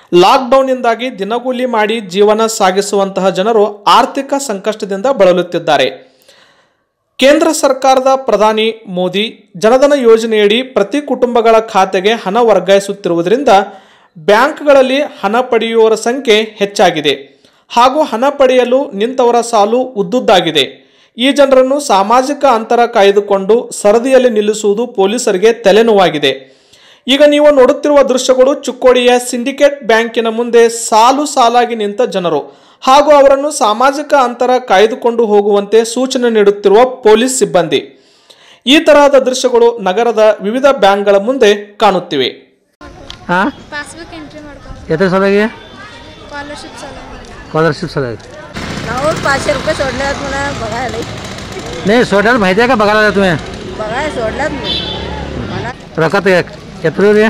ಲಾಕ್ಡೌನ್ನಿಂದಾಗಿ ದಿನಗೂಲಿ ಮಾಡಿ ಜೀವನ ಸಾಗಿಸುವಂತಹ ಜನರು ಆರ್ಥಿಕ ಸಂಕಷ್ಟದಿಂದ ಬಳಲುತ್ತಿದ್ದಾರೆ ಕೇಂದ್ರ ಸರ್ಕಾರದ ಪ್ರಧಾನಿ ಮೋದಿ ಜನಧನ ಯೋಜನೆಯಡಿ ಪ್ರತಿ ಕುಟುಂಬಗಳ ಖಾತೆಗೆ ಹಣ ವರ್ಗಾಯಿಸುತ್ತಿರುವುದರಿಂದ ಬ್ಯಾಂಕ್ಗಳಲ್ಲಿ ಹಣ ಪಡೆಯುವವರ ಸಂಖ್ಯೆ ಹೆಚ್ಚಾಗಿದೆ ಹಾಗೂ ಹಣ ಪಡೆಯಲು ನಿಂತವರ ಸಾಲು ಉದ್ದುದ್ದಾಗಿದೆ ಈ ಜನರನ್ನು ಸಾಮಾಜಿಕ ಅಂತರ ಕಾಯ್ದುಕೊಂಡು ಸರದಿಯಲ್ಲಿ ನಿಲ್ಲಿಸುವುದು ಪೊಲೀಸರಿಗೆ ತಲೆನೋವಾಗಿದೆ ಈಗ ನೀವು ನೋಡುತ್ತಿರುವ ದೃಶ್ಯಗಳು ಚಿಕ್ಕೋಡಿಯ ಸಿಂಡಿಕೇಟ್ ಬ್ಯಾಂಕಿನ ಮುಂದೆ ಸಾಲು ಸಾಲಾಗಿ ನಿಂತ ಜನರು ಹಾಗೂ ಅವರನ್ನು ಸಾಮಾಜಿಕ ಅಂತರ ಕಾಯ್ದುಕೊಂಡು ಹೋಗುವಂತೆ ಸೂಚನೆ ನೀಡುತ್ತಿರುವ ಪೊಲೀಸ್ ಸಿಬ್ಬಂದಿ ಈ ತರಹದ ದೃಶ್ಯಗಳು ನಗರದ ವಿವಿಧ ಬ್ಯಾಂಕ್ಗಳ ಮುಂದೆ ಕಾಣುತ್ತಿವೆ ಹಾಂ ಪಾಸ್ಬುಕ್ ಎಂಟ್ರಿ ಮಾಡ್ಕೊಂಡು ಎത്ര ಸಲುವಾಗಿ ಸ್ಕಾಲರ್ಶಿಪ್ ಸಲ स्कॉलरशिप सलग ನಾವು पाचशे रुपये सोडल्यात म्हणा बघायला नाही सोडायला माहिती आहे का बघायला तुम्ही बघायला सोडल्यात मी मला ರೊಕ್ಕ ಎತ್ತರ ರೀ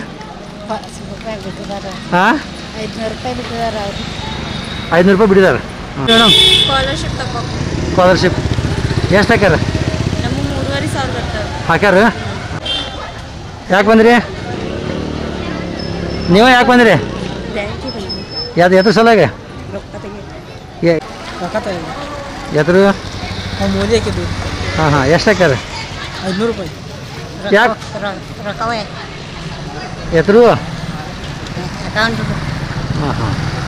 ಹಾಂ ಐದುನೂರು ರೂಪಾಯಿ ಬಿಟ್ಟಿದಾರ ಅವ್ರು ಐದುನೂರು ರೂಪಾಯಿ ಬಿಡಿದಾರೆ ಮೇಡಮ್ ಸ್ಕಾಲರ್ಶಿಪ್ ತಗೋ ಸ್ಕಾಲರ್ಶಿಪ್ ಎಷ್ಟು ಹಾಕ್ಯಾರ ನಮಗೆ ಮೂರುವರೆ ಸಾವಿರ ಬರ್ತದೆ ಹಾಕ್ಯಾರ ಯಾಕೆ ಬಂದ್ರಿ ನೀವು ಯಾಕೆ ಬಂದ್ರಿ ಬ್ಯಾಂಕಿಗೆ ಬಂದ್ವಿ ಯಾವ್ದು ಎತ್ರ ಸಲುವಾಗಿ ರೊಕ್ಕ ತೆಗಿ ಎ- ರೊಕ್ಕ ತಗೊಂಡು ಎತ್ರ ನಾವು ಮೋದಿ ಹಾಕಿದ್ವಿ ಹಾಂ ಹಾಂ ಎಷ್ಟು ಹಾಕ್ಯಾರ ಐದುನೂರು ರೂಪಾಯಿ ಯಾಕೆ ರೊಕ್ಕವೇ ಎತ್ತರು ಅಕೌಂಟ್ ಹಾಂ ಹಾಂ